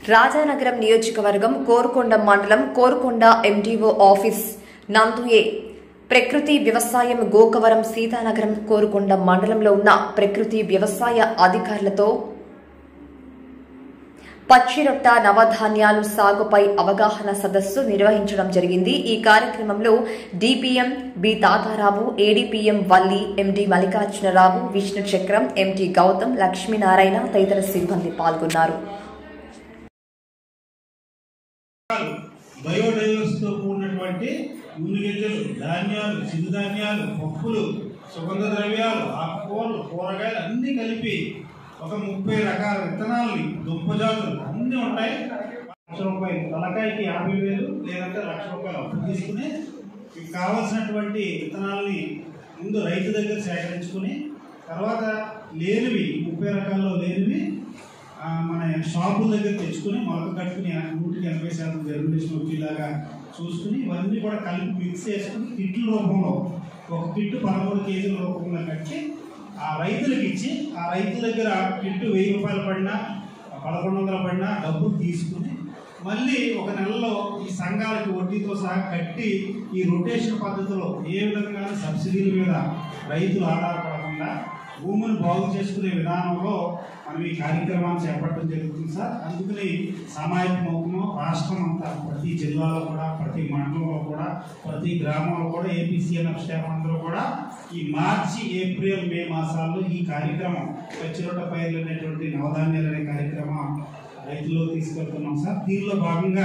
రాజానగరం నియోజకవర్గం కోరుకొండ మండలం Korukonda MDO office నందుయే ప్రకృతి వ్యవసాయం గోకవరం సీతానగరం కోరుకొండ మండలంలో ఉన్న ప్రకృతి వ్యవసాయ అధికారులతో పచ్చిరొట్ట నవధాన్యాలు సాగుపై అవగాహన సదస్సు నిర్వహించడం జరిగింది ఈ కార్యక్రమంలో DPM B Tatarao ADPM Valli MD Mallikarjunarao Vishnu Chakram MT Gautam Lakshminarayana తదితర సిబ్బంది పాల్గొన్నారు బయోడైవర్సిటీతో కూడినటువంటి నూనెగింజలు ధాన్యాలు చిరుధాన్యాలు పప్పులు సుగంధ ద్రవ్యాలు ఆకుకూరలు కూరగాయలు అన్నీ కలిపి ఒక ముప్పై రకాల విత్తనాలని దుంపజాతులు అన్నీ ఉంటాయి లక్ష రూపాయలు తలకాయకి యాభై వేలు లేదంటే లక్ష రూపాయలు అప్పు తీసుకుని మీకు కావాల్సినటువంటి విత్తనాలని ముందు రైతు దగ్గర సేకరించుకుని తర్వాత లేనివి ముప్పై రకాల్లో లేనివి ఆ, మన షాపుల దగ్గర తెచ్చుకొని మొలక కట్టుకుని నూటికి ఎనభై శాతం జర్మినేషన్ వచ్చేలాగా చూసుకుని ఇవన్నీ కూడా కలిపి మిక్స్ చేసుకుని కిట్ల రూపంలో ఒక కిట్టు పదమూడు కేజీల రూపంలో కట్టి ఆ రైతులకు ఇచ్చి ఆ రైతుల దగ్గర కిట్టు వెయ్యి రూపాయలు పడినా పదకొండు వందలు పడినా డబ్బులు తీసుకుని మళ్ళీ ఒక నెలలో ఈ సంఘాలకి వడ్డీతో సహా కట్టి ఈ రొటేషన్ పద్ధతిలో ఏ విధంగా సబ్సిడీల మీద రైతులు ఆధారపడకుండా భూమిని బాగు చేసుకునే విధానంలో మనం ఈ కార్యక్రమాన్ని చేపట్టడం జరుగుతుంది సార్ అందుకని సమాయత్తమవుతున్నాం రాష్ట్రం అంతా ప్రతి జిల్లాలో కూడా ప్రతి మండలంలో కూడా ప్రతి గ్రామంలో కూడా ఏపీసీఎన్ఎఫ్ స్టాఫ్ అందరూ కూడా ఈ మార్చి ఏప్రిల్ మే మాసాల్లో ఈ కార్యక్రమం పచ్చిరొట్ట పైర్లు అనేటువంటి నవధాన్యాలు అనే కార్యక్రమం రైతుల్లో తీసుకెళ్తున్నాం సార్ దీనిలో భాగంగా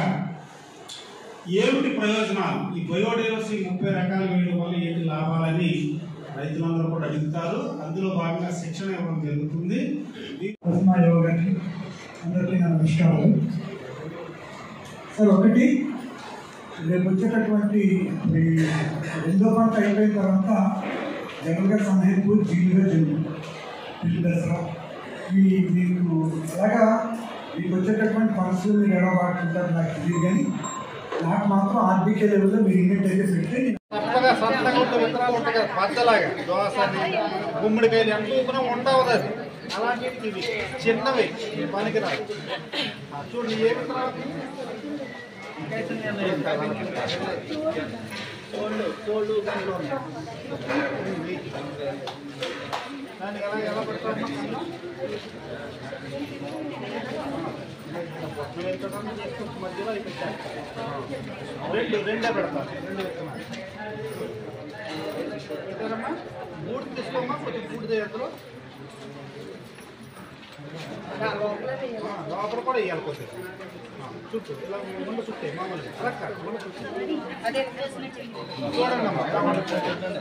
ఏమిటి ప్రయోజనాలు ఈ బయోడైవర్సిటీ ముప్పై రకాలు వేయడం వల్ల ఏంటి లాభాలని రైతులందరూ కూడా అడుగుతారు అందులో భాగంగా శిక్షణ ఇవ్వడం జరుగుతుంది పద్మా యోగాని అందరికీ నా నమస్కారాలు సార్ ఒకటి రేపు వచ్చేటటువంటి ఈ రెండో పంట అయిపోయిన తర్వాత జనరల్గా సమయంపూర్ జీలుగా జరుగుతుంది పిల్లి దసరా ఈ మీకు అలాగా మీకు వచ్చేటటువంటి పరిస్థితులు మీరు ఎలా వాడుతుంటారు నాకు తెలియదు కానీ నాకు మాత్రం ఆర్బీకే లెవెల్లో మీరు ఇండియన్ అయితే పెడితే నేను సన్నగా సన్నగా ఉండే విత్తనాలు ఉంటాయి కదా పచ్చలాగా దోసని గుమ్మడికాయలు ఎంత ఊపినా ఉండవదు అది అలాంటివి ఇవి చిన్నవి ఈ పనికిరావు ఆ చూడండి ఏ విత్తనాలు కోళ్ళు కోళ్ళు గుండ్లు ఉన్నాయి. ఇవి. దానికి ఎలా ఎలా పెడతాం మధ్యలో అవి పెట్టాలి రెండు రెండే పెడతారు రెండు విత్తనాలు పెట్టారమ్మా మూడు తీసుకోమ్మా కొంచెం మూడు చేయొద్దు లోపల కూడా వేయాలి కొంచెం ఆ, చుట్టూ ఇలా ముందు చుట్టే మామూలుగా అలా కాదు ముందు చుట్టే చూడండి అమ్మా కావాలి.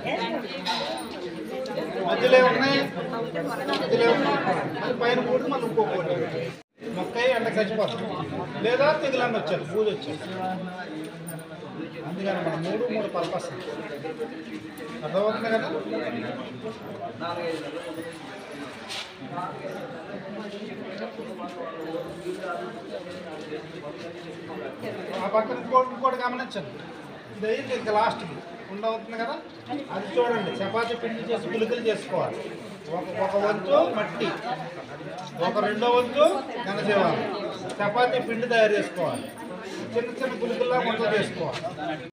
మధ్యలో ఉన్నాయి మధ్యలో ఉన్నాయి అది పైన మూడు మళ్ళీ ఇంకొకటి మొక్క ఎండ చచ్చిపోతుంది లేదా తెగులన్న వచ్చారు పూజ వచ్చారు అందుకని మనం మూడు మూడు పర్పస్ అర్థమవుతుంది కదా ఆ పక్కన ఇంకోటి ఇంకోటి గమనించండి ఇది అయింది ఇంకా లాస్ట్కి ఉండవుతుంది కదా అది చూడండి చపాతీ పిండి చేసి పులుకలు చేసుకోవాలి ఒక ఒక వంతు మట్టి ఒక రెండో వంతు ఘనజీవాలు చపాతీ పిండి తయారు చేసుకోవాలి చిన్న చిన్న పులుకల్లా మొత్తం చేసుకోవాలి